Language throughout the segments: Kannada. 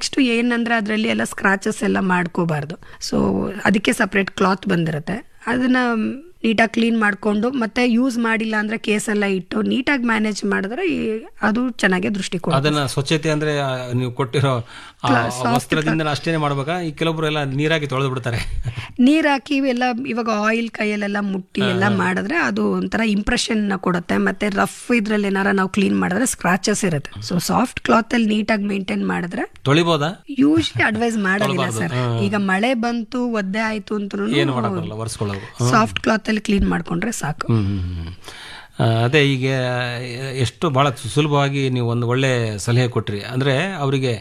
ನೆಕ್ಸ್ಟ್ ಏನಂದ್ರೆ ಅದರಲ್ಲಿ ಎಲ್ಲ ಸ್ಕ್ರಾಚಸ್ ಎಲ್ಲ ಮಾಡ್ಕೋಬಾರ್ದು ಸೊ ಅದಕ್ಕೆ ಸಪ್ರೇಟ್ ಕ್ಲಾತ್ ಬಂದಿರುತ್ತೆ ಅದನ್ನ ನೀಟಾಗಿ ಕ್ಲೀನ್ ಮಾಡಿಕೊಂಡು ಮತ್ತೆ ಯೂಸ್ ಮಾಡಿಲ್ಲ ಅಂದ್ರೆ ಕೇಸ್ ಎಲ್ಲ ಇಟ್ಟು ನೀಟಾಗಿ ಮ್ಯಾನೇಜ್ ಮಾಡಿದ್ರೆ ಈ- ಅದು ಚೆನ್ನಾಗಿ ದೃಷ್ಟಿ ಕೊಡುತ್ತೆ ಅದನ್ನ ಸ್ವಚ್ಛತೆ ಅಂದ್ರೆ ಆ, ನೀವು ಕೊಟ್ಟಿರೋ ಆ ವಸ್ತ್ರದಿಂದ ಅಷ್ಟೇನೆ ಮಾಡ್ಬೇಕಾ ಈ ಕೆಲವೊಬ್ರು ಎಲ್ಲ ನೀರಾಗಿ ತೊಳೆದು ಬಿಡ್ತಾರೆ ನೀರ್ ಹಾಕಿ ಇವೆಲ್ಲ ಇವಾಗ ಆಯಿಲ್ ಕೈಯಲ್ಲೆಲ್ಲ ಮುಟ್ಟಿ ಎಲ್ಲ ಮಾಡಿದ್ರೆ ಅದು ಒಂಥರ ಇಂಪ್ರೆಷನ್ ಕೊಡುತ್ತೆ ಮತ್ತೆ ರಫ್ ಇದ್ರಲ್ಲಿ ಏನಾರ ನಾವು ಕ್ಲೀನ್ ಮಾಡಿದ್ರೆ ಸ್ಕ್ರಾಚಸ್ ಇರುತ್ತೆ ಸೊ ಸಾಫ್ಟ್ ಕ್ಲಾತ್ ಅಲ್ಲಿ ನೀಟಾಗಿ ಮೇಂಟೈನ್ ಮಾಡಿದ್ರೆ ತೊಳಿಬೋದಾ ಯೂಶ್ಲಿ ಅಡ್ವೈಸ್ ಮಾಡೋದಿಲ್ಲ ಸರ್ ಈಗ ಮಳೆ ಬಂತು ಒದ್ದೆ ಆಯ್ತು ಏನು ಅಂತ ಮಾಡಕ್ಕಾಗಲ್ಲ ಒರೆಸ್ಕೊಳ್ಳೋದು ಸಾಫ್ಟ್ ಕ್ಲಾತ್ ಅಲ್ಲಿ ಕ್ಲೀನ್ ಮಾಡ್ಕೊಂಡ್ರೆ ಸಾಕು ಹ್ಮ್ ಹ್ಮ್, ಹ್ಮ್. ಆ, ಅದೇ ಈಗ ಎಷ್ಟು ಬಹಳ ಸುಲಭವಾಗಿ ನೀವು ಒಂದು ಒಳ್ಳೆ ಸಲಹೆ ಕೊಟ್ರಿ ಅಂದ್ರೆ ಅವರಿಗೆ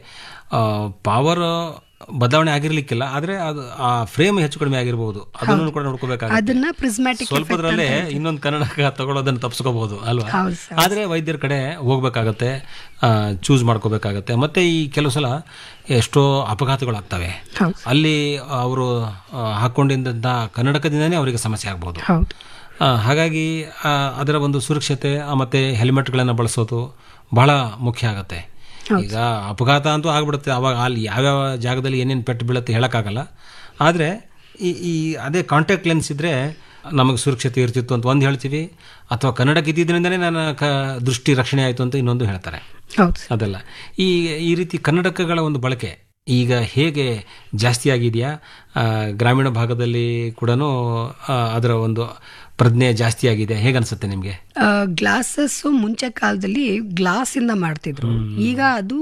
ಪವರ್ ಬದಲಾವಣೆ ಆಗಿರ್ಲಿಕ್ಕಿಲ್ಲ ಆದ್ರೆ ಅದು ಆ ಫ್ರೇಮ್ ಹೆಚ್ಚು ಕಡಿಮೆ ಆಗಿರ್ಬೋದು ಅದನ್ನು ಕೂಡ ನೋಡ್ಕೋಬೇಕಾಗುತ್ತೆ ಅದನ್ನ ಪ್ರಿಸ್ಮ್ಯಾಟಿಕ್ ಸ್ವಲ್ಪದ್ರಲ್ಲೇ ಇನ್ನೊಂದು ಕನ್ನಡಕ ತಗೊಳ್ಳೋದನ್ನ ತಪ್ಪಿಸ್ಕೋಬಹುದು ಅಲ್ವಾ ಹೌದು ಸರ್ ಆದ್ರೆ ವೈದ್ಯರ ಕಡೆ ಹೋಗ್ಬೇಕಾಗತ್ತೆ ಚೂಸ್ ಮಾಡ್ಕೋಬೇಕಾಗತ್ತೆ ಮತ್ತೆ ಈ ಕೆಲವು ಸಲ ಎಷ್ಟೋ ಅಪಘಾತಗಳಾಗ್ತವೆ ಹೌದು ಅಲ್ಲಿ ಅವರು ಹಾಕೊಂಡಿದ್ದಂಥ ಕನ್ನಡಕದಿಂದನೇ ಅವರಿಗೆ ಸಮಸ್ಯೆ ಆಗ್ಬೋದು ಹೌದು ಆ, ಹಾಗಾಗಿ ಆ, ಅದರ ಒಂದು ಸುರಕ್ಷತೆ ಆ, ಮತ್ತೆ ಹೆಲ್ಮೆಟ್ಗಳನ್ನು ಬಳಸೋದು ಬಹಳ ಮುಖ್ಯ ಆಗತ್ತೆ ಈಗ ಅಪಘಾತ ಅಂತೂ ಆಗ್ಬಿಡುತ್ತೆ ಅವಾಗ ಅಲ್ಲಿ ಯಾವ್ಯಾವ ಜಾಗದಲ್ಲಿ ಏನೇನು ಪೆಟ್ಟು ಬೀಳುತ್ತೆ ಹೇಳೋಕ್ಕಾಗಲ್ಲ ಆದರೆ ಈ ಈ ಅದೇ ಕಾಂಟ್ಯಾಕ್ಟ್ ಲೆನ್ಸ್ ಇದ್ದರೆ ನಮಗೆ ಸುರಕ್ಷತೆ ಇರ್ತಿತ್ತು ಅಂತ ಒಂದು ಹೇಳ್ತೀವಿ ಅಥವಾ ಕನ್ನಡಕ್ಕೆ ಇದ್ದಿದ್ದರಿಂದನೇ ನನ್ನ ಕ ದೃಷ್ಟಿ ರಕ್ಷಣೆ ಆಯಿತು ಅಂತ ಇನ್ನೊಂದು ಹೇಳ್ತಾರೆ ಹೌದು ಸರ್. ಅದಲ್ಲ ಈ ಈ ರೀತಿ ಕನ್ನಡಕಗಳ ಒಂದು ಬಳಕೆ ಈಗ ಹೇಗೆ ಜಾಸ್ತಿ ಆಗಿದೆಯಾ ಆ, ಗ್ರಾಮೀಣ ಭಾಗದಲ್ಲಿ ಕೂಡ ಅದರ ಒಂದು ಪ್ರಜ್ಞೆ ಜಾಸ್ತಿ ಆಗಿದೆ ಹೇಗನ್ಸುತ್ತೆ ನಿಮಗೆ ಗ್ಲಾಸಸ್ ಮುಂಚೆ ಕಾಲದಲ್ಲಿ ಗ್ಲಾಸ್ ಇಂದ ಮಾಡ್ತಿದ್ರು ಈಗ ಅದು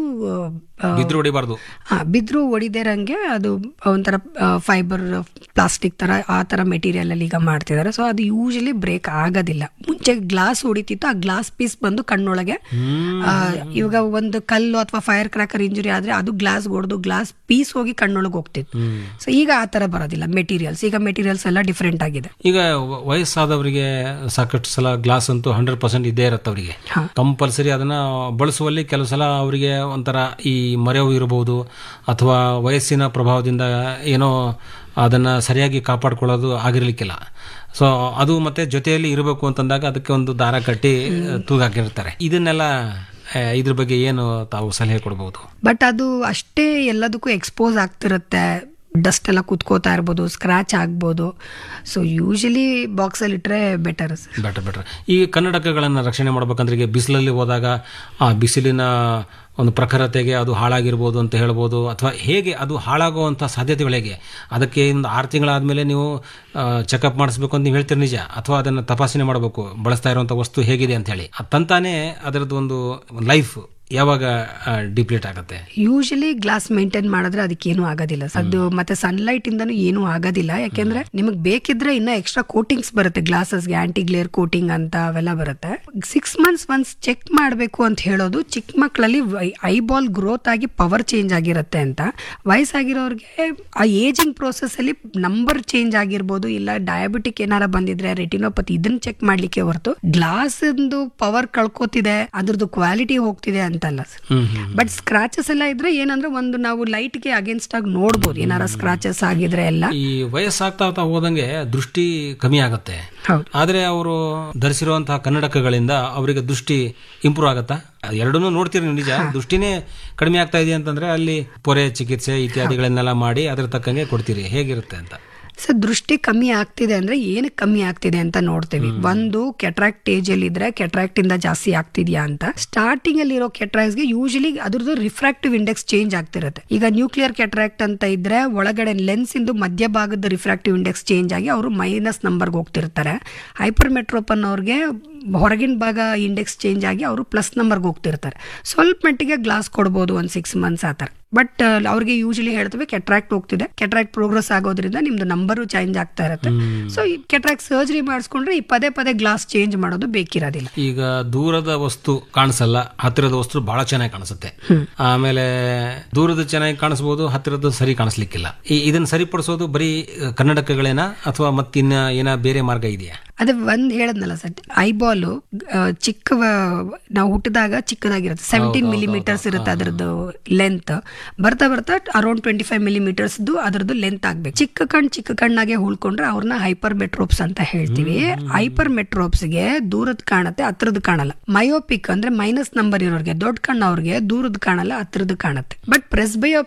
ಆ, ಬಿದ್ರು ಹೊಡಿಬಾರ್ದು ಆ, ಬಿದ್ರು ಹೊಡಿದಿರಂಗೆ ಅದು ಒಂಥರ ಫೈಬರ್ ಪ್ಲಾಸ್ಟಿಕ್ ತರ ಆ ತರ ಮೆಟೀರಿಯಲ್ ಅಲ್ಲಿ ಈಗ ಮಾಡ್ತಿದ್ದಾರೆ ಸೊ ಅದು ಯೂಶಲಿ ಬ್ರೇಕ್ ಆಗೋದಿಲ್ಲ ಮುಂಚೆ ಗ್ಲಾಸ್ ಹೊಡಿತಿತ್ತು ಆ ಗ್ಲಾಸ್ ಪೀಸ್ ಬಂದು ಕಣ್ಣೊಳಗೆ ಆ, ಇವಾಗ ಒಂದು ಕಲ್ಲು ಅಥವಾ ಫೈರ್ ಕ್ರಾಕರ್ ಇಂಜುರಿ ಆದ್ರೆ ಅದು ಗ್ಲಾಸ್ ಹೊಡೆದು ಗ್ಲಾಸ್ ಪೀಸ್ ಹೋಗಿ ಕಣ್ಣೊಳಗೆ ಹೋಗ್ತಿತ್ತು ಸೊ ಈಗ ಆ ತರ ಬರೋದಿಲ್ಲ ಮೆಟೀರಿಯಲ್ಸ್ ಈಗ ಮೆಟೀರಿಯಲ್ಸ್ ಎಲ್ಲ ಡಿಫ್ರೆಂಟ್ ಆಗಿದೆ ಈಗ ವ- ವಯಸ್ಸಾದವರಿಗೆ ಸಾಕಷ್ಟು ಸಲ ಗ್ಲಾಸ್ ಅಂತೂ ಹಂಡ್ರೆಡ್ ಪರ್ಸೆಂಟ್ ಇದ್ದೇ ಇರುತ್ತೆ ಅವರಿಗೆ ಹಾ. ಕಂಪಲ್ಸರಿ ಅದನ್ನ ಬಳಸುವಲ್ಲಿ ಕೆಲವು ಸಲ ಅವರಿಗೆ ಒಂಥರ ಈ ಮರೆವು ಇರಬಹುದು ಅಥವಾ ವಯಸ್ಸಿನ ಪ್ರಭಾವದಿಂದ ಏನೋ ಅದನ್ನ ಸರಿಯಾಗಿ ಕಾಪಾಡ್ಕೊಳ್ಳೋದು ಆಗಿರ್ಲಿಕ್ಕಿಲ್ಲ ಸೊ ಅದು ಮತ್ತೆ ಜೊತೆಯಲ್ಲಿ ಇರಬೇಕು ಅಂತಂದಾಗ ಅದಕ್ಕೆ ಒಂದು ದಾರ ಕಟ್ಟಿ ತೂಗಾಕಿರ್ತಾರೆ ಇದನ್ನೆಲ್ಲ ಆ, ಇದ್ರ ಬಗ್ಗೆ ಏನು ತಾವು ಸಲಹೆ ಕೊಡಬಹುದು ಬಟ್ ಅದು ಅಷ್ಟೇ ಎಲ್ಲದಕ್ಕೂ ಎಕ್ಸ್ಪೋಸ್ ಆಗ್ತಿರುತ್ತೆ ಡಸ್ಟ್ ಎಲ್ಲ ಕುತ್ಕೋತಾ ಇರ್ಬೋದು ಸ್ಕ್ರಾಚ್ ಆಗ್ಬೋದು ಸೊ ಯೂಶಲಿ ಬಾಕ್ಸಲ್ಲಿ ಇಟ್ಟರೆ ಬೆಟರ್ ಸರ್ ಬೆಟರ್ ಬೆಟರ್ ಈ ಕನ್ನಡಕಗಳನ್ನು ರಕ್ಷಣೆ ಮಾಡ್ಬೇಕಂದ್ರೆ ಈಗ ಬಿಸಿಲಲ್ಲಿ ಹೋದಾಗ ಆ ಬಿಸಿಲಿನ ಒಂದು ಪ್ರಖರತೆಗೆ ಅದು ಹಾಳಾಗಿರ್ಬೋದು ಅಂತ ಹೇಳ್ಬೋದು ಅಥವಾ ಹೇಗೆ ಅದು ಹಾಳಾಗುವಂಥ ಸಾಧ್ಯತೆಗಳು ಹೇಗೆ ಅದಕ್ಕೆ ಒಂದು ಆರು ತಿಂಗಳಾದಮೇಲೆ ನೀವು ಚೆಕಪ್ ಮಾಡಿಸ್ಬೇಕು ಅಂತ ನೀವು ಹೇಳ್ತೀರಿ ನಿಜ ಅಥವಾ ಅದನ್ನು ತಪಾಸಣೆ ಮಾಡಬೇಕು ಬಳಸ್ತಾ ಇರುವಂಥ ವಸ್ತು ಹೇಗಿದೆ ಅಂತ ಹೇಳಿ ಅದು ತಂತಾನೇ ಅದರದ್ದು ಒಂದು ಲೈಫ್ ಯಾವಾಗ ಡಿಪ್ಲೀಟ್ ಆಗುತ್ತೆ ಯೂಶಲಿ ಗ್ಲಾಸ್ ಮೇಂಟೈನ್ ಮಾಡಿದ್ರೆ ಅದಕ್ಕೇನು ಆಗೋದಿಲ್ಲ ಅದು ಮತ್ತೆ ಸನ್ಲೈಟ್ ಇಂದನೂ ಏನೂ ಆಗೋದಿಲ್ಲ ಯಾಕೆಂದ್ರೆ ನಿಮಗೆ ಬೇಕಿದ್ರೆ ಇನ್ನ ಎಕ್ಸ್ಟ್ರಾ ಕೋಟಿಂಗ್ಸ್ ಬರುತ್ತೆ ಗ್ಲಾಸಸ್ಗೆ ಆಂಟಿ ಗ್ಲೇರ್ ಕೋಟಿಂಗ್ ಅಂತ ಅವೆಲ್ಲ ಬರುತ್ತೆ ಸಿಕ್ಸ್ ಮಂತ್ಸ್ ಒನ್ಸ್ ಚೆಕ್ ಮಾಡಬೇಕು ಅಂತ ಹೇಳೋದು ಚಿಕ್ಕ ಮಕ್ಕಳಲ್ಲಿ ಐಬಾಲ್ ಗ್ರೋತ್ ಆಗಿ ಪವರ್ ಚೇಂಜ್ ಆಗಿರುತ್ತೆ ಅಂತ ವಯಸ್ಸಾಗಿರೋರಿಗೆ ಆ ಏಜಿಂಗ್ ಪ್ರೋಸೆಸ್ ಅಲ್ಲಿ ನಂಬರ್ ಚೇಂಜ್ ಆಗಿರ್ಬೋದು ಇಲ್ಲ ಡಯಾಬಿಟಿಕ್ ಏನಾರ ಬಂದಿದ್ರೆ ರೆಟಿನೋಪತಿ ಇದನ್ನ ಚೆಕ್ ಮಾಡ್ಲಿಕ್ಕೆ ಹೊರತು ಗ್ಲಾಸ್ ಪವರ್ ಕಳ್ಕೊತಿದೆ ಅದ್ರದ್ದು ಕ್ವಾಲಿಟಿ ಹೋಗ್ತಿದೆ ಅಂತಲ್ಲ ಸರ್ ಹ್ಮ್ ಹ್ಮ್ ಬಟ್ ಸ್ಕ್ರಾಚಸ್ ಎಲ್ಲ ಇದ್ರೆ ಏನಂದ್ರೆ ಒಂದು ನಾವು ಲೈಟ್ಗೆ ಅಗೇನ್ಸ್ಟ್ ಆಗಿ ನೋಡ್ಬೋದು ಏನಾರ ಸ್ಕ್ರಾಚಸ್ ಆಗಿದ್ರೆ ಎಲ್ಲ ಈ ವಯಸ್ಸಾಗ್ತಾ ಆಗ್ತಾ ಹೋದಂಗೆ ದೃಷ್ಟಿ ಕಮ್ಮಿ ಆಗುತ್ತೆ ಹೌದು ಆದ್ರೆ ಅವರು ಧರಿಸಿರುವಂತಹ ಕನ್ನಡಕಗಳಿಂದ ಅವರಿಗೆ ದೃಷ್ಟಿ ಇಂಪ್ರೂವ್ ಆಗತ್ತಾ ಎರಡನ್ನೂ ನೋಡ್ತೀರಿ ನೀವು ನಿಜ ದೃಷ್ಟಿನೇ ಕಡಿಮೆ ಆಗ್ತಾ ಇದೆ ಅಂತಂದ್ರೆ ಅಲ್ಲಿ ಪೊರೆ ಚಿಕಿತ್ಸೆ ಇತ್ಯಾದಿಗಳನ್ನೆಲ್ಲ ಮಾಡಿ ಅದ್ರ ತಕ್ಕಂಗೆ ಕೊಡ್ತೀರಿ ಹೇಗಿರುತ್ತೆ ಅಂತ ಸೊ ದೃಷ್ಟಿ ಕಮ್ಮಿ ಆಗ್ತಿದೆ ಅಂದ್ರೆ ಏನಕ್ಕೆ ಕಮ್ಮಿ ಆಗ್ತಿದೆ ಅಂತ ನೋಡ್ತೀವಿ ಒಂದು ಕೆಟ್ರಾಕ್ಟ್ ಸ್ಟೇಜ್ ಅಲ್ಲಿ ಇದ್ರೆ ಕೆಟ್ರಾಕ್ಟ್ ಇಂದ ಜಾಸ್ತಿ ಆಗ್ತಿದ್ಯಾ ಅಂತ ಸ್ಟಾರ್ಟಿಂಗ್ ಅಲ್ಲಿ ಇರೋ ಕೆಟ್ರಾಕ್ಸ್ ಗೆ ಯೂಶಲಿ ಅದ್ರದ್ದು ರಿಫ್ರಾಕ್ಟಿವ್ ಇಂಡೆಕ್ಸ್ ಚೇಂಜ್ ಆಗ್ತಿರುತ್ತೆ ಈಗ ನ್ಯೂಕ್ಲಿಯರ್ ಕೆಟ್ರಾಕ್ಟ್ ಅಂತ ಇದ್ರೆ ಒಳಗಡೆ ಲೆನ್ಸ್ ಇಂದು ಮಧ್ಯಭಾಗದ ರಿಫ್ರಾಕ್ಟಿವ್ ಇಂಡೆಕ್ಸ್ ಚೇಂಜ್ ಆಗಿ ಅವರು ಮೈನಸ್ ನಂಬರ್ಗೆ ಹೋಗ್ತಿರ್ತಾರೆ ಹೈಪರ್ ಮೆಟ್ರೋಪನ್ ಅವ್ರಿಗೆ ಹೊರಗಿನ ಭಾಗ ಇಂಡೆಕ್ಸ್ ಚೇಂಜ್ ಆಗಿ ಅವರು ಪ್ಲಸ್ ನಂಬರ್ಗೆ ಹೋಗ್ತಿರ್ತಾರೆ ಸ್ವಲ್ಪ ಮಟ್ಟಿಗೆ ಗ್ಲಾಸ್ ಕೊಡ್ಬೋದು ಒಂದು ಸಿಕ್ಸ್ ಮಂತ್ಸ್ ಆ ಥರ ಬಟ್ ಅವ್ರಿಗೆ ಯೂಶಲಿ ಹೇಳ್ತೇವೆ ಕೆಟ್ರಾಕ್ಟ್ ಹೋಗ್ತಿದೆ ಕೆಟ್ರಾಕ್ಟ್ ಪ್ರೋಗ್ರೆಸ್ ಆಗೋದ್ರಿಂದ ನಿಮ್ದು ನಂಬರು ಚೇಂಜ್ ಆಗ್ತಾ ಇರುತ್ತೆ ಸೊ ಈ ಕೆಟ್ರಾಕ್ಟ್ ಸರ್ಜರಿ ಮಾಡಿಸ್ಕೊಂಡ್ರೆ ಈ ಪದೇ ಪದೇ ಗ್ಲಾಸ್ ಚೇಂಜ್ ಮಾಡೋದು ಬೇಕಿರೋದಿಲ್ಲ ಈಗ ದೂರದ ವಸ್ತು ಕಾಣಿಸಲ್ಲ ಹತ್ತಿರದ ವಸ್ತು ಬಹಳ ಚೆನ್ನಾಗಿ ಕಾಣಿಸುತ್ತೆ ಆಮೇಲೆ ದೂರದ ಚೆನ್ನಾಗಿ ಕಾಣಿಸ್ಬೋದು ಹತ್ತಿರದ ಸರಿ ಕಾಣಿಸ್ಲಿಕ್ಕಿಲ್ಲ ಈ- ಇದನ್ನ ಸರಿಪಡಿಸೋದು ಬರೀ ಕನ್ನಡಕಗಳೇನಾ ಅಥವಾ ಮತ್ತಿನ್ನ ಏನ ಬೇರೆ ಮಾರ್ಗ ಇದೆಯಾ ಅದೇ ಒಂದ್ ಹೇಳದ್ನಲ್ಲ ಸರ್ ಐಬಾಲು ಚಿಕ್ಕ ನಾವು ಹುಟ್ಟಿದಾಗ ಚಿಕ್ಕದಾಗಿರುತ್ತೆ ಸೆವೆಂಟೀನ್ ಮಿಲಿಮೀಟರ್ಸ್ ಇರುತ್ತೆ ಅದ್ರದ್ದು ಲೆಂತ್ ಬರ್ತಾ ಬರ್ತಾ ಅರೌಂಡ್ ಟ್ವೆಂಟಿ ಫೈವ್ ಮಿಲಿಮೀಟರ್ಸ್ದು ಅದ್ರದ್ದು ಲೆಂತ್ ಆಗ್ಬೇಕು ಚಿಕ್ಕ ಕಣ್ ಚಿಕ್ಕ ಕಣ್ಣಾಗೆ ಉಳ್ಕೊಂಡ್ರೆ ಅವ್ರನ್ನ ಹೈಪರ್ ಮೆಟ್ರೋಪ್ಸ್ ಅಂತ ಹೇಳ್ತೀವಿ ಹೈಪರ್ ಮೆಟ್ರೋಪ್ಸ್ಗೆ ದೂರದ್ ಕಾಣತ್ತೆ ಹತ್ರದ್ ಕಾಣಲ್ಲ ಮಯೋಪಿಕ್ ಅಂದ್ರೆ ಮೈನಸ್ ನಂಬರ್ ಇರೋರಿಗೆ ದೊಡ್ಡ ಕಣ್ಣು ಅವ್ರಿಗೆ ದೂರದ್ ಕಾಣಲ್ಲ ಹತ್ರದ್ ಕಾಣತ್ತೆ ಬಟ್ ಪ್ರೆಸ್